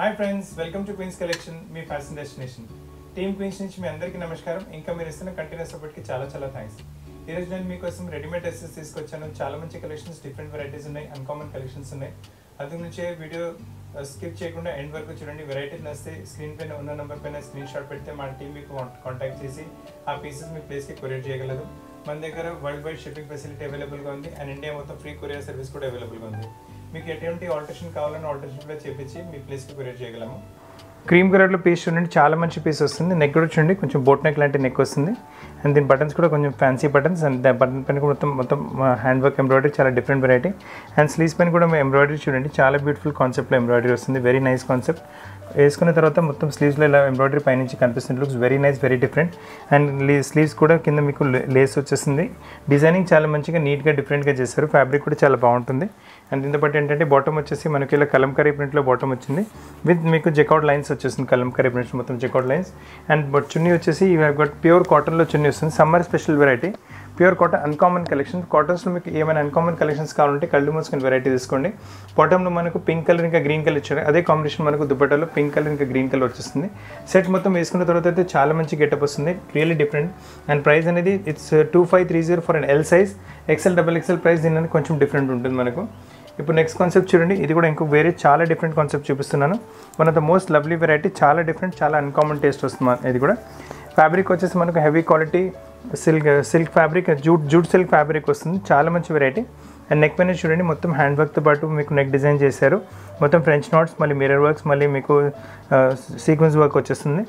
hi friends welcome to queens collection మీ fashion destination team queens నుంచి మీ అందరికీ నమస్కారం ఇంకా మీరు ఇస్తున్న కంటిన్యూస్ సపోర్ట్కి చాలా చాలా థ్యాంక్స్ ఈ రోజు నేను మీకోసం రెడీమేడ్ డ్రెస్సెస్ తీసుకొచ్చాను చాలా మంచి కలెక్షన్స్ డిఫరెంట్ వెరైటీస్ ఉన్నాయి అన్కామన్ కలెక్షన్స్ ఉన్నాయి అందుకు నుంచే వీడియో స్కిప్ చేయకుండా ఎండ్ వరకు చూడండి వెరైటీస్ నస్తే స్క్రీన్ పైన ఉన్న నెంబర్ పైన స్క్రీన్ షాట్ పెడితే మా టీం మీకు కాంటాక్ట్ చేసి ఆ పీసెస్ మీ ప్లేస్కి కొరియర్ చేయగలదు మన దగ్గర వరల్డ్ వైడ్ షిప్పింగ్ ఫెసిలిటీ అవైలబుల్గా ఉంది అండ్ ఇండియా మొత్తం ఫ్రీ కొరియర్ సర్వీస్ కూడా అవైలబుల్గా ఉంది మీకు ఎటువంటి ఆల్టరేషన్ కావాలని ఆల్టరేషన్ కూడా చేపించి మీ ప్లేస్కి కొరియర్ చేయగలము క్రీమ్ కలర్లో పీస్ చూడండి చాలా మంచి పీస్ వస్తుంది నెక్ కూడా చూడండి కొంచెం బోట్ నెక్ లాంటి నెక్ వస్తుంది అండ్ దీని బటన్స్ కూడా కొంచెం ఫ్యాన్సీ బటన్స్ అండ్ బటన్ పైన కూడా మొత్తం మొత్తం హ్యాండ్ వర్క్ ఎంబ్రాయిడరీ చాలా డిఫరెంట్ వెరైటీ అండ్ స్లీవ్స్ పైన కూడా ఎంబ్రాయిడరీ చూడండి చాలా బ్యూటిఫుల్ కాన్సెప్ట్లో ఎంబ్రాయిడరీ వస్తుంది వెరీ నైస్ కాన్సెప్ట్ వేసుకున్న తర్వాత మొత్తం స్లీవ్స్లో ఇలా ఎంబ్రాయిడరీ పైనుంచి కనిపిస్తుంది looks very nice very different and sleeves కూడా కింద మీకు లేస్ వచ్చేస్తుంది డిజైనింగ్ చాలా మంచిగా నీట్గా డిఫరెంట్గా చేశారు ఫ్యాబ్రిక్ కూడా చాలా బాగుంటుంది అండ్ దీంతో పాటు ఏంటంటే బాటమ్ వచ్చేసి మనకి ఇలా కలంకరీ ప్రింట్లో బాటమ్ వచ్చింది విత్ మీకు చెక్అవుట్ లైన్స్ వచ్చేస్తుంది కలంకరీ ప్రింట్స్ మొత్తం checkout lines and but chunni వచ్చేసి గట్ ప్యూర్ కాటన్లో చున్నీ వస్తుంది summer special variety pure cotton uncommon collection కాటన్స్లో మీకు ఏమైనా అన్కామన్ కలెక్షన్స్ కావాలంటే కళ్ళు మూసుకుని వెరైటీ తీసుకోండి బాటంలో మనకు పింక్ కలర్ ఇంకా గ్రీన్ కలర్ ఇచ్చారు అదే కాంబినేషన్ మనకు దుపట్టాలో పింక్ కలర్ ఇంకా గ్రీన్ కలర్ వచ్చేస్తుంది సెట్ మొత్తం వేసుకున్న తర్వాత అయితే చాలా మంచి గెటప్ వస్తుంది రియల్లీ డిఫరెంట్ అండ్ ప్రైస్ అనేది it's two five three zero for and L size XL double XL price దీని కొంచెం డిఫరెంట్ ఉంటుంది మనకు ఇప్పుడు నెక్స్ట్ కాన్సెప్ట్ చూడండి ఇది కూడా ఇంకో వేరే చాలా డిఫరెంట్ కాన్సెప్ట్ చూపిస్తున్నాను one of the most lovely variety చాలా డిఫరెంట్ చాలా అన్కామన్ టేస్ట్ వస్తుంది ఇది కూడా ఫ్యాబ్రిక్ వచ్చేసి మనకు heavy quality silk silk fabric jute jute silk fabric వస్తుంది చాలా మంచి వెరైటీ అండ్ నెక్ పైన చూడండి మొత్తం హ్యాండ్ వర్క్తో పాటు మీకు నెక్ డిజైన్ చేశారు మొత్తం ఫ్రెంచ్ నాట్స్ మళ్ళీ మిరర్ వర్క్స్ మళ్ళీ మీకు సీక్వెన్స్ వర్క్ వచ్చేస్తుంది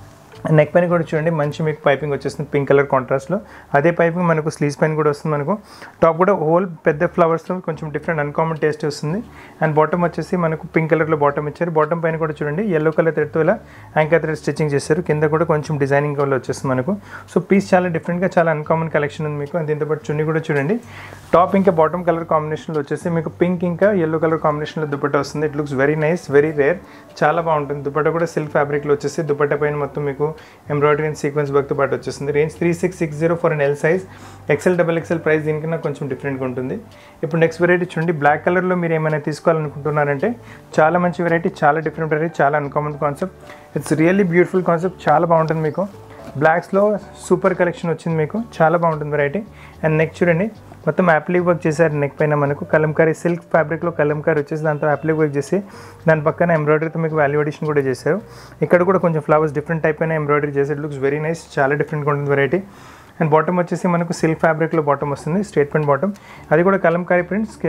నెక్ పైన కూడా చూడండి మంచి మీకు పైపింగ్ వచ్చేస్తుంది పింక్ కలర్ కాంట్రాస్ట్లో అదే పైపింగ్ మనకు స్లీవ్స్ పైన కూడా వస్తుంది మనకు టాప్ కూడా హోల్ పెద్ద ఫ్లవర్స్లో కొంచెం డిఫరెంట్ అన్కామన్ టేస్ట్ వస్తుంది అండ్ బాటమ్ వచ్చేసి మనకు పింక్ కలర్లో బాటమ్ ఇచ్చారు బాటమ్ పైన కూడా చూడండి ఎల్లో కలర్ థ్రెడ్తో ఇలా యాంకర్ థ్రెడ్ స్టిచ్చింగ్ చేశారు కింద కూడా కొంచెం డిజైనింగ్ వల్ల వచ్చేస్తుంది మనకు సో పీస్ చాలా డిఫరెంట్గా చాలా అన్కామన్ కలెక్షన్ ఉంది మీకు దీంతో పాటు చున్నీ కూడా చూడండి టాప్ ఇంకా బాటమ్ కలర్ కాంబినేషన్లో వచ్చేసి మీకు పింక్ ఇంకా ఎల్లో కలర్ కాంబినేషన్లో దుపట్టా వస్తుంది it looks very nice very rare చాలా బాగుంటుంది దుపట్టా కూడా సిల్క్ ఫ్యాబ్రిక్లో వచ్చేసి దుపట్టా పైన మొత్తం మీకు ఎంబ్రాయిడరీ అండ్ సీక్వెన్స్ వర్క్తో పాటు వచ్చేస్తుంది range three six six zero for and L size XL double XL price దీనికన్నా కొంచెం డిఫరెంట్గా ఉంటుంది ఇప్పుడు నెక్స్ట్ వెరైటీ చూడండి బ్లాక్ కలర్లో మీరు ఏమైనా తీసుకోవాలనుకుంటున్నారంటే చాలా మంచి వెరైటీ చాలా డిఫరెంట్ వెరైటీ చాలా uncommon concept it's really beautiful concept చాలా బాగుంటుంది మీకు బ్లాక్స్లో సూపర్ కలెక్షన్ వచ్చింది మీకు చాలా బాగుంటుంది వెరైటీ అండ్ నెక్ చూడండి మొత్తం యాప్లీ వర్క్ చేశారు నెక్ పైన మనకు కలంకారీ సిల్క్ ఫ్యాబ్రిక్లో కలంకారీ వచ్చేసి దాంతో యాప్లీ వర్క్ చేసి దాని పక్కన ఎంబ్రాయిడరీతో మీకు వాల్యూ అడిషన్ కూడా చేశారు ఇక్కడ కూడా కొంచెం ఫ్లవర్స్ డిఫరెంట్ టైప్ అయిన ఎంబ్రాయిడరీ చేశారు లుక్స్ వెరీ నైస్ చాలా డిఫరెంట్గా ఉంటుంది వెరైటీ అండ్ బాటమ్ వచ్చేసి మనకు సిల్క్ ఫ్యాబ్రిక్లో బాటమ్ వస్తుంది స్ట్రేట్ పెయింట్ బాటమ్ అది కూడా కలంకారీ ప్రింట్స్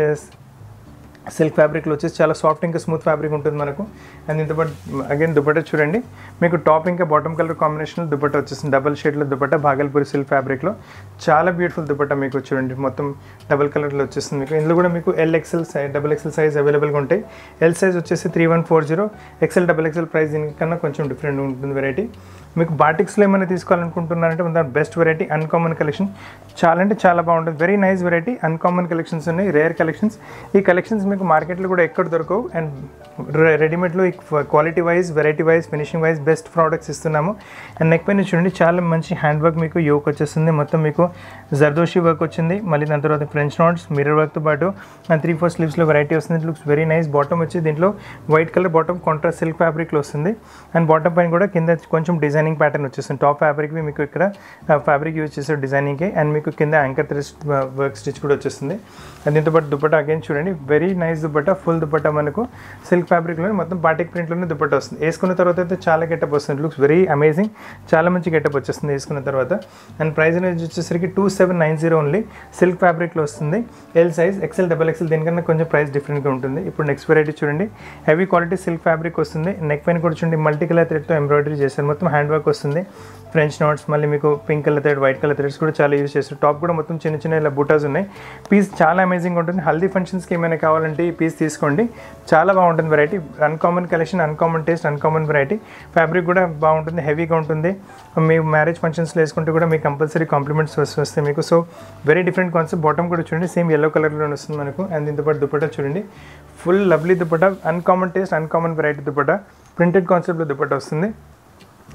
సిల్క్ ఫ్యాబ్రిక్లో వచ్చేసి చాలా సాఫ్ట్ ఇంకా స్మూత్ ఫ్యాబ్రిక్ ఉంటుంది మనకు అండ్ ఇంత పాటు అగైన్ దుపట్టా చూడండి మీకు టాప్ ఇంకా బాటమ్ కలర్ కాంబినేషన్లో దుపట్టా వచ్చేసింది డబల్ షేడ్లో దుపట్టా భాగల్పూరి సిల్క్ ఫ్యాబ్రిక్లో చాలా బ్యూటిఫుల్ దుపట్టా మీకు చూడండి మొత్తం డబల్ కలర్లో వచ్చేస్తుంది మీకు ఇందులో కూడా మీకు L XL size double XL size అవైలబుల్గా ఉంటాయి ఎల్ సైజ్ వచ్చేసి three one four zero XL double XL price దీనికన్నా కొంచెం డిఫరెంట్ ఉంటుంది వెరైటీ మీకు బాటిక్స్లో ఏమైనా తీసుకోవాలనుకుంటున్నారంటే మన బెస్ట్ వెరైటీ అన్కామన్ కలెక్షన్ చాలా అంటే చాలా బాగుంటుంది very nice variety uncommon collections ఉన్నాయి రేర్ కలెక్షన్స్ ఈ కలెక్షన్స్ మీకు మార్కెట్లో కూడా ఎక్కడ దొరకవు అండ్ రెడీమేడ్లో quality wise variety wise finishing wise best products ఇస్తున్నాము అండ్ నెక్ పైన చూడండి చాలా మంచి హ్యాండ్ వర్క్ మీకు యోక్ వచ్చేస్తుంది మొత్తం మీకు జర్దోషి వర్క్ వచ్చింది మళ్ళీ దాని తర్వాత ఫ్రెంచ్ నోట్స్ మిర్రర్ వర్క్తో పాటు అండ్ త్రీ ఫోర్ స్లీవ్స్లో వెరైటీ వస్తుంది లుక్స్ వెరీ నైస్ బాటమ్ వచ్చి దీంట్లో white colour bottom contrast silk ఫ్యాబ్రిక్లో వస్తుంది అండ్ బాటమ్ పైన కూడా కింద కొంచెం డిజైనింగ్ ప్యాటర్న్ వచ్చేస్తుంది టాప్ ఫ్యాబ్రిక్వి మీకు ఇక్కడ ఫ్యాబ్రిక్ యూజ్ చేసే డిజైనింగ్కి అండ్ మీకు కింద యాంకర్ త్రెస్ వర్క్ స్టిచ్ కూడా వచ్చేస్తుంది అండ్ దీంతో పాటు దుపట్టా అగైన్ చూడండి very nice dupatta full dupatta మనకు సిల్క్ ఫ్యాబ్రిక్లో మొత్తం బాటిక్ ప్రింట్లోనే దుపట్టా వస్తుంది వేసుకున్న తర్వాత అయితే చాలా గెటప్ వస్తుంది లుక్స్ వెరీ అమేజింగ్ చాలా మంచి గెటప్ వచ్చేస్తుంది వేసుకున్న తర్వాత అండ్ ప్రైస్ అనేది వచ్చేసరికి two seven nine zero only silk ఫ్యాబ్రిక్లో వస్తుంది L size XL double XL దీనికన్నా కొంచెం ప్రైస్ డిఫరెంట్గా ఉంటుంది ఇప్పుడు నెక్స్ట్ వెరైటీ చూడండి హెవీ క్వాలిటీ సిల్క్ ఫ్యాబ్రిక్ వస్తుంది నెక్ పైన కూడా చూడండి మల్టీ కలర్ థ్రెడ్తో ఎంబ్రాయిడరీ చేశారు మొత్తం హ్యాండ్ వర్క్ వస్తుంది ఫ్రెంచ్ నోట్స్ మళ్ళీ మీకు pink colour thread white colour threads కూడా చాలా యూజ్ చేస్తారు టాప్ కూడా మొత్తం చిన్న చిన్న ఇలా బుటాస్ ఉన్నాయి పీస్ చాలా అమేజింగ్ ఉంటుంది హల్దీ ఫంక్షన్స్కి ఏమైనా కావాలంటే ఈ పీస్ తీసుకోండి చాలా బాగుంటుంది variety uncommon collection uncommon taste uncommon variety fabric కూడా బాగుంటుంది హెవీగా ఉంటుంది మీ మ్యారేజ్ ఫంక్షన్స్లో వేసుకుంటే కూడా మీకు కంపల్సరీ కాంప్లిమెంట్స్ వస్తాయి మీకు so very different concept bottom కూడా చూడండి సేమ్ ఎల్లో కలర్లో వస్తుంది మనకు అండ్ దీంతో పాటు దుపట్టా చూడండి full lovely dupatta uncommon taste uncommon variety dupatta printed కాన్సెప్ట్లో దుపట్టా వస్తుంది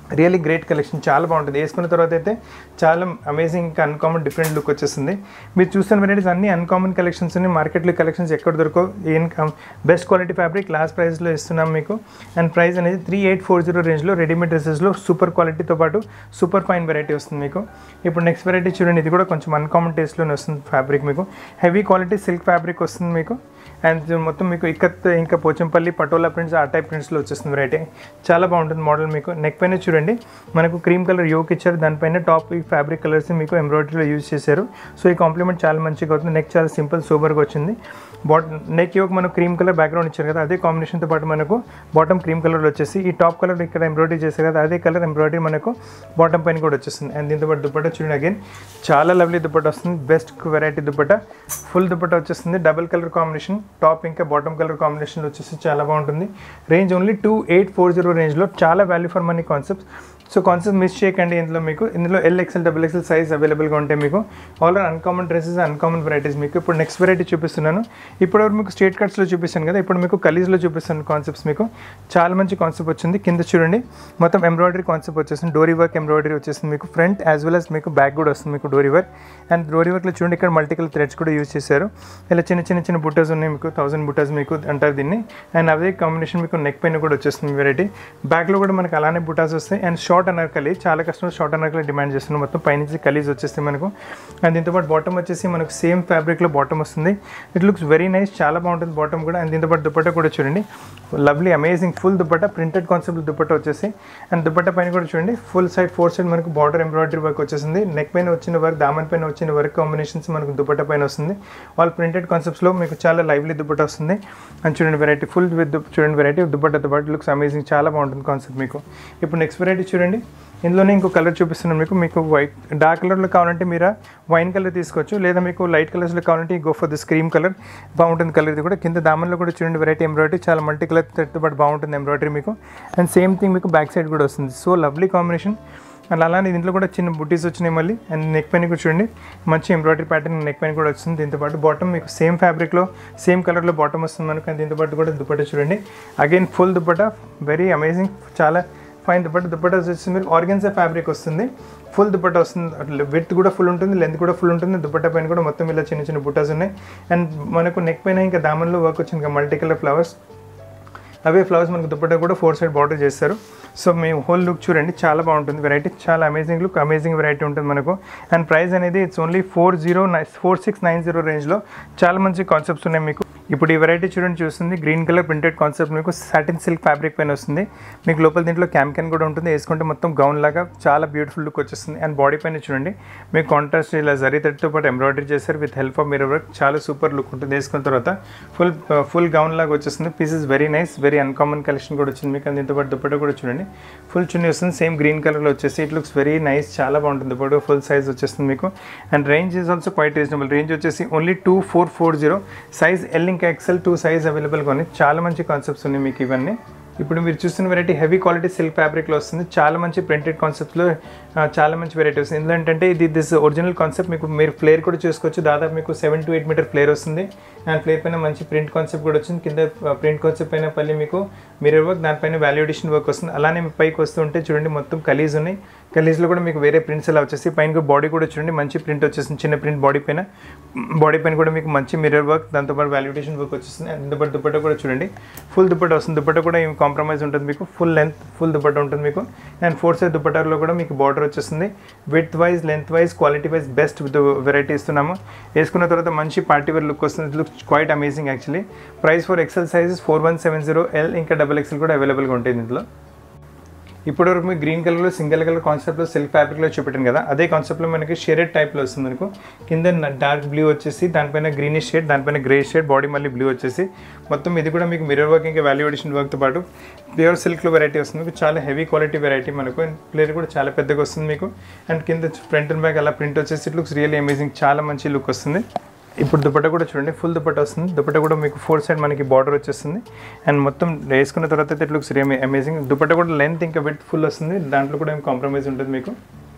రియల్లీ గ్రేట్ కలెక్షన్ చాలా బాగుంటుంది వేసుకున్న తర్వాత అయితే చాలా అమేజింగ్ ఇంకా అన్కామన్ డిఫరెంట్ లుక్ వచ్చేస్తుంది మీరు చూస్తున్న వెరైటీస్ అన్ని అన్కామన్ కలెక్షన్స్ ఉన్నాయి మార్కెట్లో కలెక్షన్స్ ఎక్కడ దొరకవు ఏం బెస్ట్ క్వాలిటీ ఫ్యాబ్రిక్ లాస్ట్ ప్రైస్లో ఇస్తున్నాం మీకు అండ్ ప్రైస్ అనేది త్రీ ఎయిట్ ఫోర్ జీరో రేంజ్లో రెడీమేడ్ డ్రెస్సెస్లో సూపర్ క్వాలిటీతో పాటు సూపర్ ఫైన్ వెరైటీ వస్తుంది మీకు ఇప్పుడు నెక్స్ట్ వెరైటీ చూడండి ఇది కూడా కొంచెం అన్కామన్ టేస్ట్లోనే వస్తుంది ఫ్యాబ్రిక్ మీకు హెవీ క్వాలిటీ సిల్క్ ఫ్యాబ్రిక్ వస్తుంది మీకు అండ్ మొత్తం మీకు ఇక్కత్ ఇంకా పోచంపల్లి పటోలా ప్రింట్స్ ఆ టైప్ ప్రింట్స్లో వచ్చేస్తుంది వెరైటీ చాలా బాగుంటుంది మోడల్ మీకు నెక్ పైన చూడండి మనకు క్రీమ్ కలర్ యోక్ ఇచ్చారు దానిపైన టాప్ ఈ ఫ్యాబ్రిక్ కలర్స్ మీకు ఎంబ్రాయిడరీలో యూజ్ చేశారు సో ఈ కాంప్లిమెంట్ చాలా మంచిగా అవుతుంది నెక్ చాలా సింపుల్ సూపర్గా వచ్చింది బాట్ నెక్ యోక్ మనకు క్రీమ్ కలర్ బ్యాక్గ్రౌండ్ ఇచ్చారు కదా అదే కాంబినేషన్తో పాటు మనకు బాటమ్ క్రీమ్ కలర్ వచ్చేసి ఈ టాప్ కలర్ ఇక్కడ ఎంబ్రాయిడరీ చేశారు కదా అదే కలర్ ఎంబ్రాయిడరీ మనకు బాటమ్ పైన కూడా వచ్చేస్తుంది అండ్ దీంతో పాటు దుపట్టా చూడండి అగైన్ చాలా లవ్లీ దుపట్టా వస్తుంది best variety dupatta full dupatta వచ్చేస్తుంది డబుల్ కలర్ కాంబినేషన్ టాప్ ఇంకా బాటమ్ కలర్ కాంబినేషన్లో వచ్చేసి చాలా బాగుంటుంది range only two eight four zero రేంజ్లో చాలా value for money concepts so concept miss చేయకండి ఇందులో మీకు ఇందులో L XL double XL size అవైలబుల్గా ఉంటాయి మీకు all are uncommon dresses uncommon varieties మీకు ఇప్పుడు నెక్స్ట్ వెరైటీ చూపిస్తున్నాను ఇప్పుడు మీకు స్ట్రేట్ కట్స్లో చూపిస్తాను కదా ఇప్పుడు మీకు కలీజ్లో చూపిస్తాను కాన్సెప్ట్స్ మీకు చాలా మంచి కాన్సెప్ట్ వచ్చింది కింద చూడండి మొత్తం ఎంబ్రాయిడరీ కాన్సెప్ట్ వచ్చేసింది డోరీ వర్క్ ఎంబ్రాయిడరీ వచ్చేసింది మీకు ఫ్రంట్ యాజ్ వెల్ as మీకు బ్యాక్ కూడా వస్తుంది మీకు డోరీ వర్క్ అండ్ డోరీ వర్క్లో చూడండి ఇక్కడ మల్టికల్ థ్రెడ్స్ కూడా యూజ్ చేశారు ఇలా చిన్న చిన్న చిన్న బుట్టస్ ఉన్నాయి మీకు థౌసండ్ బుట్టస్ మీకు అంటారు దీన్ని అండ్ అదే కాంబినేషన్ మీకు నెక్ పైన కూడా వచ్చేస్తుంది వెరైటీ బ్యాక్లో కూడా మనకు అలానే బుటాస్ వస్తాయి అండ్ షార్ట్ అనార్కలి చాలా కస్టమర్స్ షార్ట్ అనార్కలి డిమాండ్ చేస్తున్నారు మొత్తం పైనుంచి కలీజ్ వచ్చేస్తాయి మనకు అండ్ దీంతో పాటు బాటమ్ వచ్చేసి మనకు సేమ్ ఫ్యాబ్రిక్లో బాటమ్ వస్తుంది ఇట్ లుక్స్ వెరీ నైస్ చాలా బాగుంటుంది బాటమ్ కూడా అండ్ దీంతో పాటు దుపట్టా కూడా చూడండి lovely amazing full dupatta printed concept dupatta వచ్చేసి అండ్ దుపట్టా పైన కూడా చూడండి ఫుల్ సైడ్ ఫోర్ సైడ్ మనకు బార్డర్ ఎంబ్రాయిడరీ వర్క్ వచ్చేసింది నెక్ పైన వచ్చిన వర్క్ దామన్ పైన వచ్చిన వర్క్ కాంబినేషన్స్ మనకు దుపట్టా పైన వస్తుంది ఆల్ ప్రింటెడ్ కాన్సెప్ట్స్లో మీకు చాలా లైవ్లీ దుపట్టా వస్తుంది అండ్ చూడండి వెరైటీ ఫుల్ విత్ చూడండి వెరైటీ దుపట్టాతో పాటు లుక్స్ అమేజింగ్ చాలా బాగుంటుంది కాన్సెప్ట్ మీకు ఇప్పుడు నెక్స్ట్ వెరైటీ చూడండి ఇందులోనే ఇంకో కలర్ చూపిస్తున్నాను మీకు మీకు వైట్ డార్క్ కలర్లో కావాలంటే మీరు వైన్ కలర్ తీసుకోవచ్చు లేదా మీకు లైట్ కలర్స్లో కావాలంటే go for this cream colour బాగుంటుంది కలర్ ఇది కూడా కింద దామన్లో కూడా చూడండి వెరైటీ ఎంబ్రాయిడరీ చాలా మల్టీ కలర్ తో పాటు బాగుంటుంది ఎంబ్రాయిడరీ మీకు అండ్ సేమ్ థింగ్ మీకు బ్యాక్ సైడ్ కూడా వస్తుంది సో లవ్లీ కాంబినేషన్ అండ్ అలానే దీంట్లో కూడా చిన్న బుటీస్ వచ్చినాయి మళ్ళీ అండ్ నెక్ పైన కూడా చూడండి మంచి ఎంబ్రాయిడరీ ప్యాటర్న్ నెక్ పైన కూడా వస్తుంది దీంతో పాటు బాటమ్ మీకు సేమ్ ఫ్యాబ్రిక్లో సేమ్ కలర్లో బాటమ్ వస్తుంది మనకు అండ్ దీంతో పాటు కూడా దుపట్టా చూడండి again full dupatta very amazing చాలా ఫైన్ దుపట్టా దుపట్టా వచ్చేసి మీరు ఆర్గన్సా ఫ్యాబ్రిక్ వస్తుంది ఫుల్ దుపట్టా వస్తుంది విత్ కూడా ఫుల్ ఉంటుంది లెంత్ కూడా ఫుల్ ఉంటుంది దుపట్టా పైన కూడా మొత్తం ఇలా చిన్న చిన్న బుట్టాస్ ఉన్నాయి అండ్ మనకు నెక్ పైన ఇంకా దామన్లో వర్క్ వచ్చింది మల్టీ కలర్ ఫ్లవర్స్ అవే ఫ్లవర్స్ మనకు దుపట్టా కూడా ఫోర్ సైడ్ బార్డర్ చేస్తారు సో మేము హోల్ లుక్ చూడండి చాలా బాగుంటుంది వెరైటీ చాలా అమేజింగ్ లుక్ అమేజింగ్ వెరైటీ ఉంటుంది మనకు అండ్ ప్రైస్ అనేది it's only four zero nine four six nine zero రేంజ్లో చాలా మంచి కాన్సెప్ట్స్ ఉన్నాయి మీకు ఇప్పుడు ఈ వెరైటీ చూడండి చూస్తుంది గ్రీన్ కలర్ ప్రింటెడ్ కాన్సెప్ట్ మీకు సాటిన్ సిల్క్ ఫ్యాబ్రిక్ పైన వస్తుంది మీకు లోపల దీంట్లో క్యాన్ కూడా ఉంటుంది వేసుకుంటే మొత్తం గౌన్ లాగా చాలా బ్యూటిఫుల్ లుక్ వచ్చేస్తుంది అండ్ బాడీ పైన చూడండి మీకు కాంట్రాస్ట్ ఇలా జరీ థర్డ్తో పాటు ఎంబ్రాయిడరీ చేశారు with help of mirror work చాలా సూపర్ లుక్ ఉంటుంది వేసుకున్న తర్వాత ఫుల్ ఫుల్ గౌన్ లాగా వచ్చేస్తుంది pieces very nice very uncommon collection కూడా వచ్చింది మీకు దీంతో పాటు దుప్పట కూడా చూడండి ఫుల్ చున్నీ వస్తుంది సేమ్ గ్రీన్ కలర్లో వచ్చేసి ఇట్ లుక్స్ వెరీ నైస్ చాలా బాగుంటుంది దుప్పట ఫుల్ సైజ్ వచ్చేస్తుంది మీకు and range is also quite reasonable range వచ్చేసి only two four four zero size L ఇంకా ఎక్సెల్ టూ సైజ్ అవైలబుల్గా ఉన్నాయి చాలా మంచి కాన్సెప్ట్స్ ఉన్నాయి మీకు ఇవన్నీ ఇప్పుడు మీరు చూస్తున్న వెరైటీ హెవీ క్వాలిటీ సిల్క్ ఫ్యాబ్రిక్లో వస్తుంది చాలా మంచి ప్రింటెడ్ కాన్సెప్ట్లో చాలా మంచి వెరైటీ వస్తుంది ఎందులో ఏంటంటే ఇది దిస్ ఒరిజినల్ కాన్సెప్ట్ మీకు మీరు ఫ్లేర్ కూడా చూసుకోవచ్చు దాదాపు మీకు seven to eight meter flare వస్తుంది అండ్ ఫ్లేర్ పైన మంచి ప్రింట్ కాన్సెప్ట్ కూడా వచ్చింది కింద ప్రింట్ కాన్సెప్ట్ పైన పల్లి మీకు మిరర్ వర్క్ దానిపైన వాల్యుడేషన్ వర్క్ వస్తుంది అలానే మీ పైకి వస్తుంటే చూడండి మొత్తం కలీజ్ ఉన్నాయి కలీజ్లో కూడా మీకు వేరే ప్రింట్స్ ఎలా వచ్చేసి పైన బాడీ కూడా చూడండి మంచి ప్రింట్ వచ్చేసింది చిన్న ప్రింట్ బాడీ పైన బాడీ పైన కూడా మీకు మంచి మిరర్ వర్క్ దాంతోపాటు వాల్యుడేషన్ వర్క్ వచ్చేస్తుంది అండ్ దుప్పటి దుప్పట కూడా చూడండి ఫుల్ దుప్పట వస్తుంది దుప్పట కూడా ఏం కాంప్రమైజ్ ఉంటుంది మీకు ఫుల్ లెంత్ ఫుల్ దుప్పట ఉంటుంది మీకు అండ్ ఫోర్ సైడ్ దుప్పటాలో కూడా మీకు బార్డర్ వచ్చేస్తుంది with wise length wise quality wise best with variety ఇస్తున్నాము వేసుకున్న తర్వాత మంచి పార్టీ వేర్ లుక్ వస్తుంది look quite amazing actually price for XL sizes four one seven zero L ఇంకా డబల్ ఎక్సెల్ కూడా అవైలబుల్గా ఉంటుంది ఇందులో ఇప్పటివరకు మీకు గ్రీన్ కలర్లో సింగిల్ కలర్ కాన్సెప్ట్లో సిల్క్ ఫ్యాబ్రిక్లో చూపెట్టాను కదా అదే కాన్సెప్ట్లో మనకి షేడెడ్ టైప్లో వస్తుంది మనకు కింద డార్క్ బ్లూ వచ్చేసి దానిపైన గ్రీనిష్ షేడ్ దానిపైన గ్రే షేడ్ బాడీ మళ్ళీ బ్లూ వచ్చేసి మొత్తం ఇది కూడా మీకు మిరర్ వర్క్ ఇంకా వాల్యుయేషన్ వర్క్తో పాటు ప్యూర్ సిల్క్లో వెరైటీ వస్తుంది మీకు చాలా హెవీ క్వాలిటీ వెరైటీ మనకు అండ్ ప్లేయర్ కూడా చాలా పెద్దగా వస్తుంది మీకు అండ్ కింద ఫ్రంట్ అండ్ బ్యాక్ అలా ప్రింట్ వచ్చేసి ఇట్ లుక్స్ రియల్లీ అమేజింగ్ చాలా మంచి లుక్ వస్తుంది ఇప్పుడు దుపట్ట కూడా చూడండి ఫుల్ దుపట్ట వస్తుంది దుపట్ట కూడా మీకు ఫోర్ సైడ్ మనకి బార్డర్ వచ్చేస్తుంది అండ్ మొత్తం వేసుకున్న తర్వాత it looks real amazing dupatta కూడా లెంత్ ఇంకా విత్ ఫుల్ వస్తుంది దాంట్లో కూడా ఏం కాంప్రమైజ్ ఉంటుంది మీకు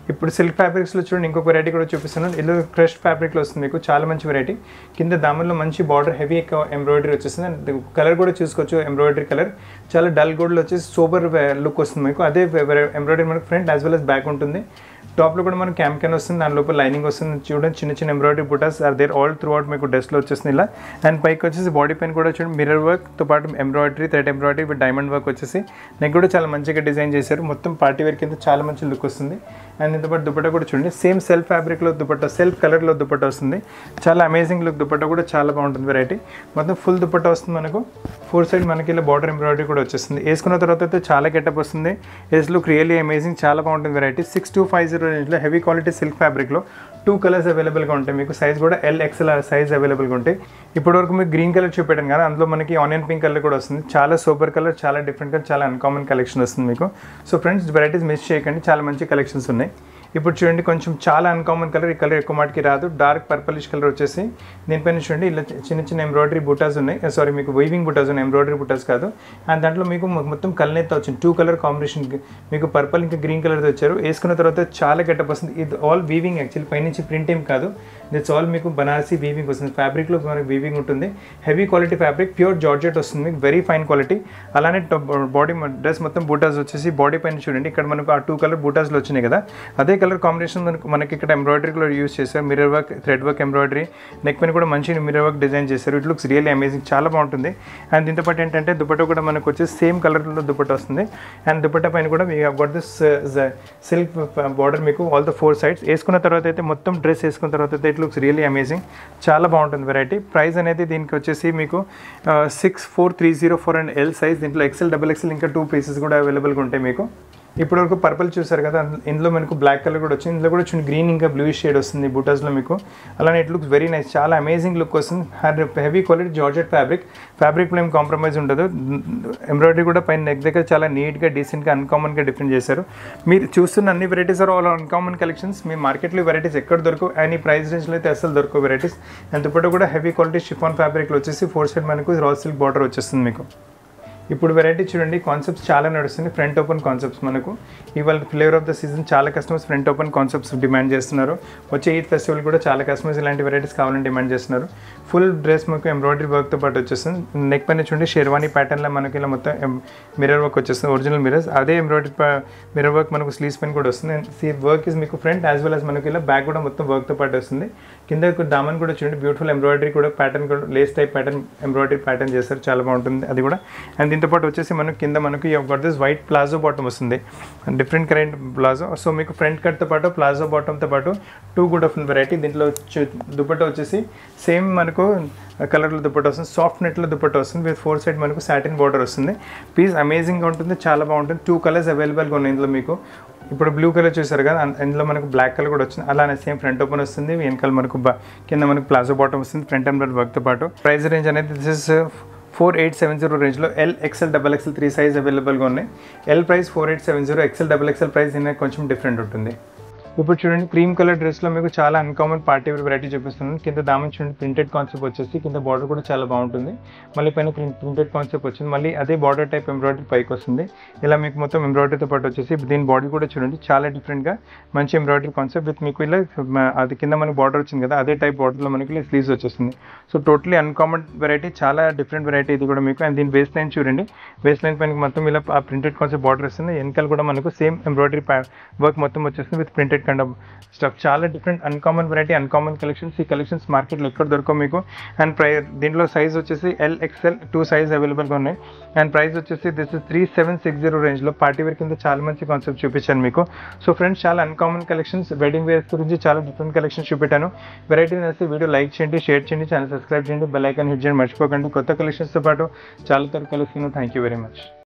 ఇప్పుడు సిల్క్ ఫ్యాబ్రిక్స్లో చూడండి ఇంకొక వెరైటీ కూడా చూపిస్తున్నాను ఇల్లు క్రష్ ఫ్యాబ్రిక్లో వస్తుంది మీకు చాలా మంచి వెరైటీ కింద దామన్లో మంచి బార్డర్ హెవీ ఎంబ్రాయిడరీ వచ్చేస్తుంది అండ్ కలర్ కూడా చూసుకోవచ్చు ఎంబ్రాయిడరీ కలర్ చాలా డల్ గోల్డ్లో వచ్చేసి సూపర్ లుక్ వస్తుంది మీకు అదే ఎంబ్రాయిడరీ మనకు front as well as back ఉంటుంది టాప్లో కూడా మనకు క్యామ్ క్యాన్ వస్తుంది దాని లోపల లైనింగ్ వస్తుంది చూడండి చిన్న చిన్న ఎంబ్రాయిడరీ బుటాస్ are there all throughout మీకు డ్రెస్లో వచ్చేసింది ఇలా అండ్ పైకి వచ్చేసి బాడీ పైన కూడా చూడండి మిర్రర్ వర్క్తో పాటు embroidery thread embroidery with diamond work వచ్చేసి నెక్ కూడా చాలా మంచిగా డిజైన్ చేశారు మొత్తం పార్టీ వేర్ కింద చాలా మంచి లుక్ వస్తుంది అండ్ దీంతో పాటు దుపట్టా కూడా చూడండి సేమ్ సెల్ఫ్ ఫ్యాబ్రిక్లో దుపట్టా సెల్ఫ్ కలర్లో దుపట్టా వస్తుంది చాలా అమేజింగ్ లుక్ దుపట్టా కూడా చాలా బాగుంటుంది వెరైటీ మొత్తం ఫుల్ దుపట్టా వస్తుంది మనకు ఫోర్ సైడ్ మనకి ఇలా బార్డర్ ఎంబ్రాయిడరీ కూడా వచ్చేస్తుంది వేసుకున్న తర్వాత అయితే చాలా గెటప్ వస్తుంది ఎస్ లుక్ రియల్లీ అమేజింగ్ చాలా బాగుంటుంది variety six two five zero రేంజ్లో హెవీ క్వాలిటీ సిల్క్ ఫ్యాబ్రిక్లో టూ కలర్స్ అవైలబుల్గా ఉంటాయి మీకు సైజ్ కూడా ఎల్ ఎక్స్ఎల్ సైజ్ అవైలబుల్గా ఉంటాయి ఇప్పటివరకు మీకు గ్రీన్ కలర్ చూపెట్టాను కదా అందులో మనకి ఆనియన్ పింక్ కలర్ కూడా వస్తుంది చాలా సూపర్ కలర్ చాలా డిఫరెంట్ కలర్ చాలా అన్కామన్ కలెక్షన్ వస్తుంది మీకు సో ఫ్రెండ్స్ వెరైటీస్ మిస్ చేయకండి చాలా మంచి కలెక్షన్స్ ఉన్నాయి ఇప్పుడు చూడండి కొంచెం చాలా అన్కామన్ కలర్ ఈ కలర్ ఎక్కువ మాటికి రాదు డార్క్ పర్పలిష్ కలర్ వచ్చేసి దీనిపైన చూడండి ఇలా చిన్న చిన్న ఎంబ్రాయిడరీ బుటాస్ ఉన్నాయి సారీ మీకు వీవింగ్ బుటాస్ ఉన్నాయి ఎంబ్రాయిడరీ బుటాస్ కాదు అండ్ దాంట్లో మీకు మొ- మొత్తం కలనేత వచ్చింది టూ కలర్ కాంబినేషన్ మీకు పర్పల్ ఇంకా గ్రీన్ కలర్ వచ్చారు వేసుకున్న తర్వాత చాలా గెటప్ వస్తుంది ఇది ఆల్ వీవింగ్ యాక్చువల్లీ పైనుంచి ప్రింట్ ఏం కాదు దిట్స్ ఆల్ మీకు బనారసీ వీవింగ్ వస్తుంది ఫ్యాబ్రిక్లో మనకి వీవింగ్ ఉంటుంది heavy quality fabric pure georgette వస్తుంది మీకు వెరీ ఫైన్ క్వాలిటీ అలానే బాడీ డ్రెస్ మొత్తం బూటాస్ వచ్చేసి బాడీ పైన చూడండి ఇక్కడ మనకు ఆ టూ కలర్ బూటాస్లో వచ్చినాయి కదా అదే కలర్ కాంబినేషన్ మనకు మనకి ఇక్కడ ఎంబ్రాయిడరీ కూడా యూస్ చేశారు mirror work thread work embroidery neck పైన కూడా మంచి మిర్రర్ వర్క్ డిజైన్ చేశారు ఇట్ లుక్స్ రియల్లీ అమేజింగ్ చాలా బాగుంటుంది అండ్ దీంతో పాటు ఏంటంటే దుపట్టా కూడా మనకు వచ్చేసి సేమ్ కలర్లో దుపట్టా వస్తుంది అండ్ దుపట్టా పైన కూడా మీ గొట్ దిస్ సిల్క్ బార్డర్ మీకు ఆల్ ద ఫోర్ సైడ్స్ వేసుకున్న తర్వాత అయితే మొత్తం డ్రెస్ వేసుకున్న తర్వాత అయితే ఇట్ లుక్స్ రియల్లీ అమేజింగ్ చాలా బాగుంటుంది వెరైటీ ప్రైస్ అనేది దీనికి వచ్చేసి మీకు six four three zero four and L size దీంట్లో ఎక్సెల్ డబల్ ఎక్సెల్ ఇంకా టూ పీసెస్ కూడా అవైలబుల్గా ఉంటాయి మీకు ఇప్పుడు వరకు పర్పుల్ చూసారు కదా అంద- ఇందులో మనకు బ్లాక్ కలర్ కూడా వచ్చింది ఇందులో కూడా చూడండి గ్రీన్ ఇంకా బ్లూ షేడ్ వస్తుంది బూటాస్లో మీకు అలానే ఇట్ లుక్స్ వెరీ నైస్ చాలా అమేజింగ్ లుక్ వస్తుంది హెవీ క్వాలిటీ జార్జెట్ ఫ్యాబ్రిక్ ఫ్యాబ్రిక్లో ఏం కాంప్రమైజ్ ఉండదు ఎంబ్రాయిడరీ కూడా పైన నెక్ దగ్గర చాలా నీట్గా డీసెంట్గా అన్కామన్గా డిఫరెంట్ చేశారు మీరు చూస్తున్న అన్ని varieties are all uncommon collections మీ మార్కెట్లో వెరైటీస్ ఎక్కడ దొరకవు అని ప్రైస్ రేంజ్లో అయితే అసలు దొరకవు వెరైటీస్ అండ్ ఇప్పుడు కూడా హెవీ క్వాలిటీ షిఫాన్ ఫ్యాబ్రిక్లో వచ్చేసి ఫోర్ సైడ్ మనకు రా సిల్క్ బార్డర్ వచ్చేస్తుంది మీకు ఇప్పుడు వెరైటీ చూడండి కాన్సెప్ట్స్ చాలా నడుస్తుంది ఫ్రంట్ ఓపెన్ కాన్సెప్ట్స్ మనకు ఇవాళ ఫ్లేవర్ ఆఫ్ ద సీజన్ చాలా customers front open concepts demand చేస్తున్నారు వచ్చే ఈద్ ఫెస్టివల్ కూడా చాలా కస్టమర్స్ ఇలాంటి వెరైటీస్ కావాలని డిమాండ్ చేస్తున్నారు ఫుల్ డ్రెస్ మనకు ఎంబ్రాయిడరీ వర్క్తో పాటు వచ్చేస్తుంది నెక్ పైన చూడండి షెర్వానీ ప్యాటర్న్లో మనకి ఇలా మొత్తం మిర్రర్ వర్క్ వచ్చేస్తుంది ఒరిజినల్ మిరర్స్ అదే ఎంబ్రాయిడరీ మిర్రర్ వర్క్ మనకు స్లీవ్స్ పైన కూడా వస్తుంది అండ్ సీ వర్క్ ఇస్ మీకు ఫ్రంట్ యాజ్ వెల్ as మనకి ఇలా బ్యాక్ కూడా మొత్తం వర్క్తో పాటు వస్తుంది కింద దామన్ కూడా చూడండి బ్యూటిఫుల్ ఎంబ్రాయిడరీ కూడా ప్యాటర్న్ కూడా lace type pattern embroidery pattern చేస్తారు చాలా బాగుంటుంది అది కూడా అండ్ దీంతో పాటు వచ్చేసి మనకు కింద మనకు got this white palazzo bottom వస్తుంది డిఫరెంట్ కరెంట్ ప్లాజో సో మీకు ఫ్రంట్ కట్తో పాటు ప్లాజో బాటమ్తో పాటు టూ గుడ్ ఆఫ్ వెరైటీ దీంట్లో చు- దుపట్టా వచ్చేసి సేమ్ మనకు కలర్లో దుపట్టా వస్తుంది సాఫ్ట్ నెట్లో దుపట్టా వస్తుంది విత్ ఫోర్ సైడ్ మనకు సాటిన్ బార్డర్ వస్తుంది పీస్ అమేజింగ్గా ఉంటుంది చాలా బాగుంటుంది టూ కలర్స్ అవైలబుల్గా ఉన్నాయి ఇందులో మీకు ఇప్పుడు బ్లూ కలర్ చూసారు కదా అన్- ఇందులో మనకు బ్లాక్ కలర్ కూడా వచ్చింది అలానే సేమ్ ఫ్రంట్ ఓపెన్ వస్తుంది వెనకాల మనకు బ- కింద మనకు ప్లాజో బాటమ్ వస్తుంది ఫ్రంట్ ఎంబ్రాయిడ్ వర్క్తో పాటు ప్రైస్ రేంజ్ అనేది this is four eight seven zero రేంజ్లో L XL double XL three size అవైలబుల్గా ఉన్నాయి L price four eight seven zero XL double XL price అనేది కొంచెం డిఫరెంట్ ఉంటుంది ఇప్పుడు చూడండి క్రీమ్ కలర్ డ్రెస్లో మీకు చాలా అన్కామన్ పార్టీ వేర్ వెరైటీ చూపిస్తున్నాను కింద దామన్ చూడండి ప్రింటెడ్ కాన్సెప్ట్ వచ్చేసి కింద బార్డర్ కూడా చాలా బాగుంటుంది మళ్ళీ పైన ప్రింటెడ్ కాన్సెప్ట్ వచ్చింది మళ్ళీ అదే బార్డర్ టైప్ ఎంబ్రాయిడరీ పైకి వస్తుంది ఇలా మీకు మొత్తం ఎంబ్రాయిడరీతో పాటు వచ్చేసి ఇప్పుడు దీని బాడీ కూడా చూడండి చాలా డిఫరెంట్గా మంచి ఎంబ్రాయిడరీ కాన్సెప్ట్ విత్ మీకు ఇలా మ- అది కింద మనకి బార్డర్ వచ్చింది కదా అదే టైప్ బార్డర్లో మనకి ఇలా స్లీవ్స్ వచ్చేస్తుంది సో టోటలీ అన్కామన్ వెరైటీ చాలా డిఫరెంట్ వెరైటీ ఇది కూడా మీకు అండ్ దీని వేస్ట్ లైన్ చూడండి వేస్ట్ లైన్ పైన మొత్తం ఇలా ఆ ప్రింటెడ్ కాన్సెప్ట్ బార్డర్ వస్తుంది వెనకాల కూడా మనకు సేమ్ ఎంబ్రాయిడరీ వర్క్ మొత్తం వచ్చేస్తుంది with printed kind of stuff చాలా different uncommon variety uncommon collections ఈ కలెక్షన్స్ మార్కెట్లో ఎక్కడ దొరకవు మీకు అండ్ ప్రై దీంట్లో సైజ్ వచ్చేసి ఎల్ ఎక్స్ఎల్ టూ సైజ్ అవైలబుల్గా ఉన్నాయి అండ్ ప్రైస్ వచ్చేసి this is three seven six zero రేంజ్లో పార్టీ వేర్ కింద చాలా మంచి కాన్సెప్ట్ చూపించాను మీకు సో ఫ్రెండ్స్ చాలా అన్కామన్ కలెక్షన్స్ వెడ్డింగ్ వేర్స్ గురించి చాలా డిఫరెంట్ కలెక్షన్స్ చూపెట్టాను వెరైటీ నచ్చితే వీడియో లైక్ చేయండి షేర్ చేయండి ఛానల్ సబ్స్క్రైబ్ చేయండి బెల్ ఐకాన్ హిట్ చేయండి మర్చిపోకండి కొత్త కలెక్షన్స్తో పాటు చాలా తరకు కలుస్తున్నాను థ్యాంక్ యూ వెరీ మచ్